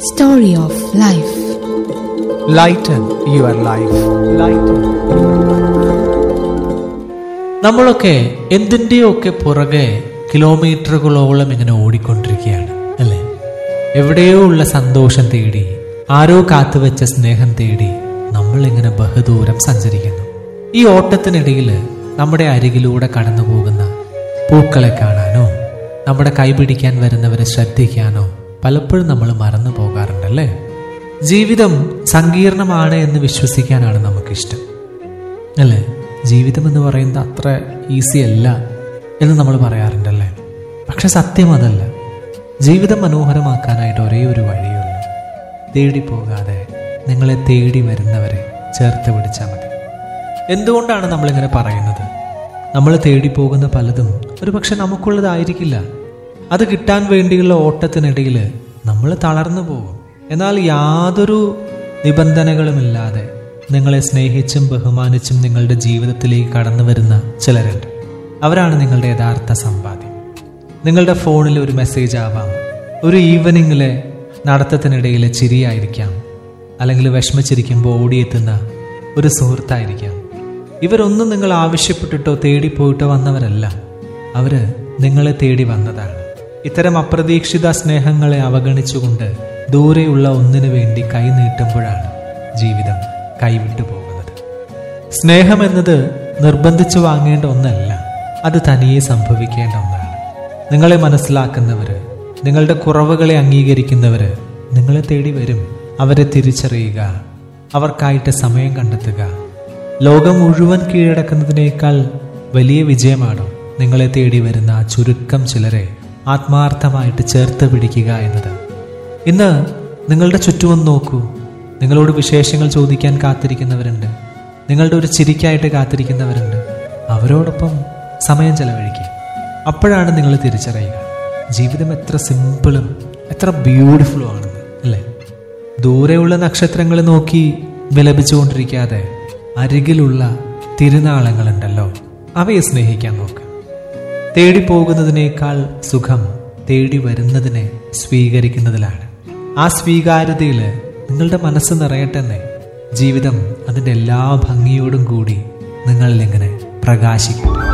Story of Life. Lighten your life lighten നമ്മളൊക്കെ എന്തിൻ്റെയോ ഒക്കെ പുറകെ കിലോമീറ്ററുകളോളം ഇങ്ങനെ ഓടിക്കൊണ്ടിരിക്കുകയാണ് അല്ലേ എവിടെയോ ഉള്ള സന്തോഷം തേടി ആരോ കാത്തുവെച്ച സ്നേഹം തേടി നമ്മൾ ഇങ്ങനെ ബഹുദൂരം സഞ്ചരിക്കുന്നു ഈ ഓട്ടത്തിനിടയിൽ നമ്മുടെ അരികിലൂടെ കടന്നു പോകുന്ന പൂക്കളെ കാണാനോ നമ്മുടെ കൈപിടിക്കാൻ വരുന്നവരെ ശ്രദ്ധിക്കാനോ പലപ്പോഴും നമ്മൾ മറന്നു പോകാറുണ്ടല്ലേ ജീവിതം സങ്കീർണമാണ് എന്ന് വിശ്വസിക്കാനാണ് നമുക്കിഷ്ടം അല്ലേ ജീവിതം എന്ന് പറയുന്നത് അത്ര ഈസി അല്ല എന്ന് നമ്മൾ പറയാറുണ്ടല്ലേ പക്ഷെ സത്യം അതല്ല ജീവിതം മനോഹരമാക്കാനായിട്ട് ഒരേ ഒരു വഴിയുള്ളൂ തേടി പോകാതെ നിങ്ങളെ തേടി വരുന്നവരെ ചേർത്ത് പിടിച്ചാൽ മതി എന്തുകൊണ്ടാണ് നമ്മളിങ്ങനെ പറയുന്നത് നമ്മൾ തേടി പോകുന്ന പലതും ഒരു പക്ഷെ നമുക്കുള്ളതായിരിക്കില്ല അത് കിട്ടാൻ വേണ്ടിയുള്ള ഓട്ടത്തിനിടയിൽ നമ്മൾ തളർന്നു പോകും എന്നാൽ യാതൊരു നിബന്ധനകളുമില്ലാതെ നിങ്ങളെ സ്നേഹിച്ചും ബഹുമാനിച്ചും നിങ്ങളുടെ ജീവിതത്തിലേക്ക് കടന്നു വരുന്ന ചിലരുണ്ട് അവരാണ് നിങ്ങളുടെ യഥാർത്ഥ സമ്പാദ്യം നിങ്ങളുടെ ഫോണിൽ ഒരു മെസ്സേജ് ആവാം ഒരു ഈവനിങ്ങിലെ നടത്തത്തിനിടയിലെ ചിരിയായിരിക്കാം അല്ലെങ്കിൽ വിഷമിച്ചിരിക്കുമ്പോൾ ഓടിയെത്തുന്ന ഒരു സുഹൃത്തായിരിക്കാം ഇവരൊന്നും നിങ്ങൾ ആവശ്യപ്പെട്ടിട്ടോ തേടിപ്പോയിട്ടോ വന്നവരല്ല അവര് നിങ്ങളെ തേടി വന്നതാണ് ഇത്തരം അപ്രതീക്ഷിത സ്നേഹങ്ങളെ അവഗണിച്ചുകൊണ്ട് ദൂരെയുള്ള ഒന്നിനു വേണ്ടി കൈ നീട്ടുമ്പോഴാണ് ജീവിതം കൈവിട്ടു പോകുന്നത് സ്നേഹം എന്നത് നിർബന്ധിച്ചു വാങ്ങേണ്ട ഒന്നല്ല അത് തനിയെ സംഭവിക്കേണ്ട ഒന്നാണ് നിങ്ങളെ മനസ്സിലാക്കുന്നവര് നിങ്ങളുടെ കുറവുകളെ അംഗീകരിക്കുന്നവര് നിങ്ങളെ തേടി വരും അവരെ തിരിച്ചറിയുക അവർക്കായിട്ട് സമയം കണ്ടെത്തുക ലോകം മുഴുവൻ കീഴടക്കുന്നതിനേക്കാൾ വലിയ വിജയമാണോ നിങ്ങളെ തേടി വരുന്ന ആ ചുരുക്കം ചിലരെ ആത്മാർത്ഥമായിട്ട് ചേർത്ത് പിടിക്കുക എന്നത് ഇന്ന് നിങ്ങളുടെ ചുറ്റുമൊന്ന് നോക്കൂ നിങ്ങളോട് വിശേഷങ്ങൾ ചോദിക്കാൻ കാത്തിരിക്കുന്നവരുണ്ട് നിങ്ങളുടെ ഒരു ചിരിക്കായിട്ട് കാത്തിരിക്കുന്നവരുണ്ട് അവരോടൊപ്പം സമയം ചെലവഴിക്കുക അപ്പോഴാണ് നിങ്ങൾ തിരിച്ചറിയുക ജീവിതം എത്ര സിമ്പിളും എത്ര ബ്യൂട്ടിഫുള്ളും ആണെന്ന് അല്ലേ ദൂരെയുള്ള നക്ഷത്രങ്ങൾ നോക്കി വിലപിച്ചുകൊണ്ടിരിക്കാതെ അരികിലുള്ള തിരുനാളങ്ങളുണ്ടല്ലോ അവയെ സ്നേഹിക്കാൻ നോക്ക് തേടി പോകുന്നതിനേക്കാൾ സുഖം തേടി വരുന്നതിനെ സ്വീകരിക്കുന്നതിലാണ് ആ സ്വീകാര്യതയിൽ നിങ്ങളുടെ മനസ്സ് നിറയട്ടെന്നേ ജീവിതം അതിൻ്റെ എല്ലാ ഭംഗിയോടും കൂടി നിങ്ങളിൽ ഇങ്ങനെ പ്രകാശിക്കട്ടെ